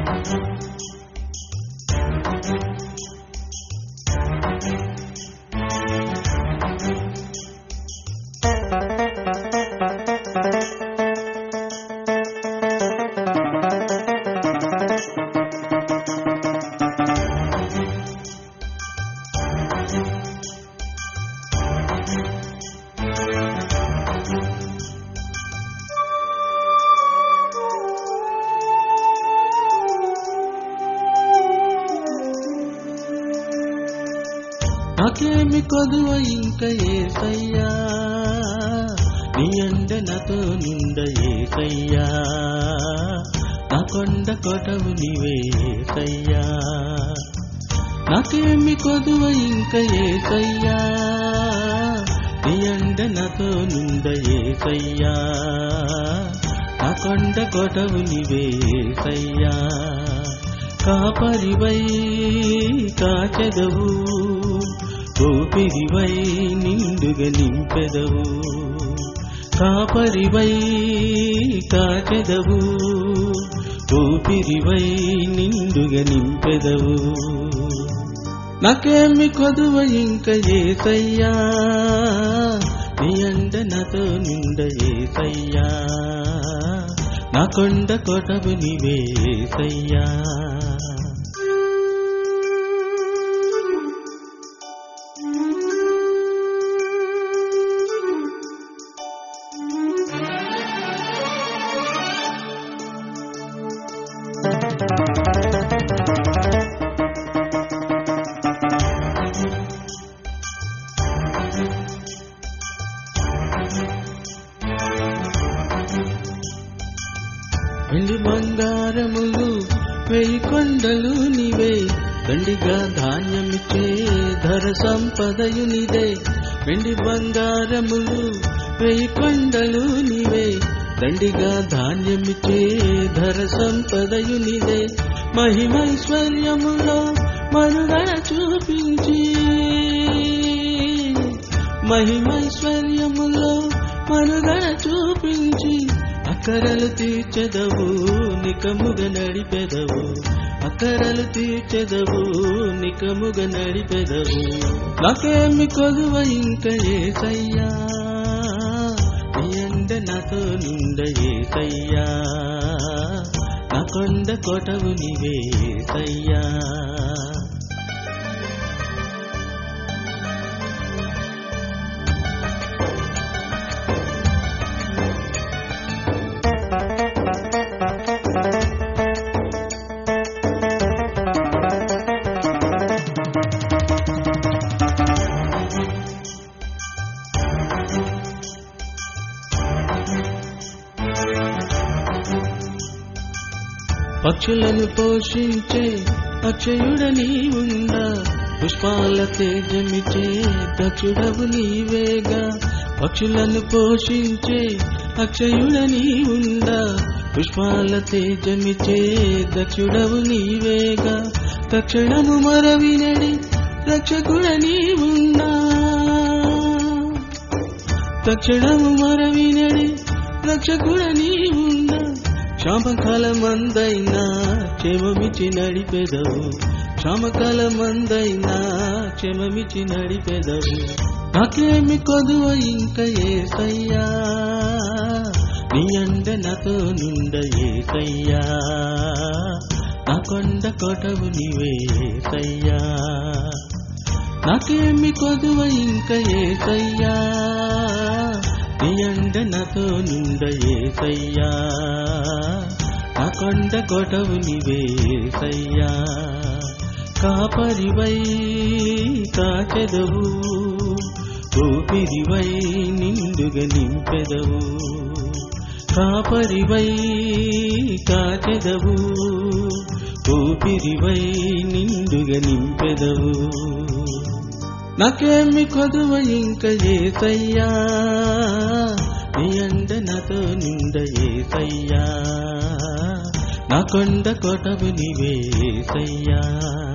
నాకేమి కొదువ ఇంక ఏసయ్యా నీ అండ నాతో నిండ ఏసయ్యా నా కొండ కొటవు నీవే ఏసయ్యా నాకేమి కొదువ ఇంక ఏసయ్యా నీ అండ నాతో నిండ ఏసయ్యా నా కొండ కొటవు నీవే ఏసయ్యా కాపరివై కాచెదవు ఊపిరివై నిండుగా నింపెదవు కాపరివై కాచెదవు ఊపిరివై నిండుగా నింపెదవు నాకేమి కొదువ ఇంక ఏసయ్యా నీ అండ నాతో నిండ ఏసయ్యా నా కొండ కొటవు నీవే ఏసయ్యా వెండి బంగారములు వెయ్యి కొండలు నీవే దండిగా ధాన్యమిచ్చే ధర సంపదయు నీదే వెండి బంగారములు వెయ్యి కొండలు నీవే దండిగా ధాన్యమిచ్చే ధర సంపదయు నీదే మహిమైశ్వర్యములో మనుగడ చూపించి మహిమైశ్వర్యములో మనుగడ చూపించి అక్కరలు తీర్చెదవు నికముగ నడిపెదవు అక్కరలు తీర్చెదవు నికముగ నడిపెదవు నాకేమి కొదువ ఇంక ఏసయ్యా నీ అండ నాతో నిండ ఏసయ్యా నా కొండ కొటవు నీవే ఏసయ్యా పక్షులను పోషించే అక్షయుడ నీవుందా పుష్పాల తేజమిచే దక్షుడవు నీవేగా పక్షులను పోషించే అక్షయుడ నీవుందా పుష్పాల తేజమిచే దక్షుడవు నీవేగా తక్షణము మరవినడి రక్షకుడ నీవున్నా తక్షణము మరవినడి రక్షకుడ నీవున్నా క్షామకాలమందైనా క్షేమమిచి నడిపెదవు క్షామకాలమందైనా క్షేమమిచి నడిపెదవు నాకేమి కొదువ ఇంక ఏసయ్యా నీ అండ నాతో నిండ ఏసయ్యా నా కొండ కొటవు నీవే ఏసయ్యా నాకేమి కొదువ ఇంక ఏసయ్యా నీ అండ నాతో నిండ ఏసయ్యా నా కొండ కొటవు నీవే ఏసయ్యా కాపరివై కాచెదవు ఊపిరివై నిండుగా నింపెదవు కాపరివై కాచెదవు ఊపిరివై నిండుగా నింపెదవు నాకేమి కొదువ ఇంక ఏసయ్యా నీ అండ నాతో నిండ ఏసయ్యా నా కొండ కొటవు నీవే ఏసయ్యా